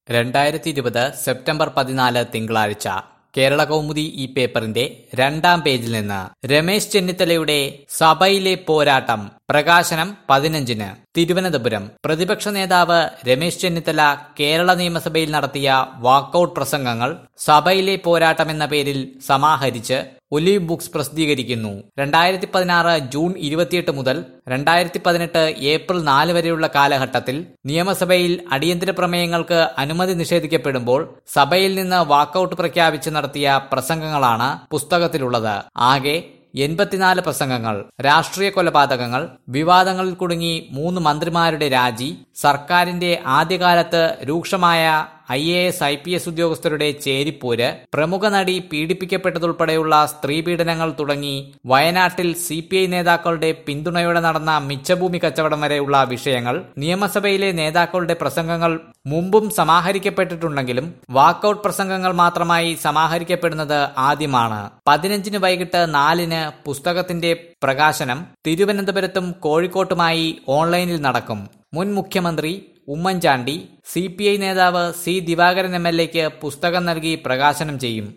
രണ്ടായിരത്തി ഇരുപത് സെപ്റ്റംബർ പതിനാല് തിങ്കളാഴ്ച കേരള കൗമുദി ഈ പേപ്പറിന്റെ രണ്ടാം പേജിൽ നിന്ന് രമേശ് ചെന്നിത്തലയുടെ സഭയിലെ പോരാട്ടം പ്രകാശനം പതിനഞ്ചിന് തിരുവനന്തപുരം പ്രതിപക്ഷ നേതാവ് രമേശ് ചെന്നിത്തല കേരള നിയമസഭയിൽ നടത്തിയ വാക്കൌട്ട് പ്രസംഗങ്ങൾ സഭയിലെ പോരാട്ടം എന്ന പേരിൽ സമാഹരിച്ച് ഒലീവ് ബുക്സ് പ്രസിദ്ധീകരിക്കുന്നു രണ്ടായിരത്തി പതിനാറ് ജൂൺ ഇരുപത്തിയെട്ട് മുതൽ രണ്ടായിരത്തി പതിനെട്ട് ഏപ്രിൽ നാല് വരെയുള്ള കാലഘട്ടത്തിൽ നിയമസഭയിൽ അടിയന്തര പ്രമേയങ്ങൾക്ക് അനുമതി നിഷേധിക്കപ്പെടുമ്പോൾ സഭയിൽ നിന്ന് വാക്കൌട്ട് പ്രഖ്യാപിച്ച് നടത്തിയ പ്രസംഗങ്ങളാണ് പുസ്തകത്തിലുള്ളത് ആകെ എൺപത്തിനാല് പ്രസംഗങ്ങൾ രാഷ്ട്രീയ കൊലപാതകങ്ങൾ വിവാദങ്ങളിൽ കുടുങ്ങി മൂന്ന് മന്ത്രിമാരുടെ രാജി സർക്കാരിന്റെ ആദ്യകാലത്ത് രൂക്ഷമായ I A S I P S ഉദ്യോഗസ്ഥരുടെ ചേരിപ്പോര് പ്രമുഖ നടി പീഡിപ്പിക്കപ്പെട്ടതുൾപ്പെടെയുള്ള സ്ത്രീപീഡനങ്ങൾ തുടങ്ങി വയനാട്ടിൽ സി പി ഐ നേതാക്കളുടെ പിന്തുണയോടെ നടന്ന മിച്ചഭൂമി കച്ചവടം വരെയുള്ള വിഷയങ്ങൾ നിയമസഭയിലെ നേതാക്കളുടെ പ്രസംഗങ്ങൾ മുമ്പും സമാഹരിക്കപ്പെട്ടിട്ടുണ്ടെങ്കിലും വാക്കൌട്ട് പ്രസംഗങ്ങൾ മാത്രമായി സമാഹരിക്കപ്പെടുന്നത് ആദ്യമാണ് പതിനഞ്ചിന് വൈകിട്ട് നാലിന് പുസ്തകത്തിന്റെ പ്രകാശനം തിരുവനന്തപുരത്തും കോഴിക്കോട്ടുമായി ഓൺലൈനിൽ നടക്കും മുൻ മുഖ്യമന്ത്രി ഉമ്മൻചാണ്ടി സി പി ഐ നേതാവ് സി ദിവാകരൻ എം എൽ എക്ക് പുസ്തകം നൽകി പ്രകാശനം ചെയ്യും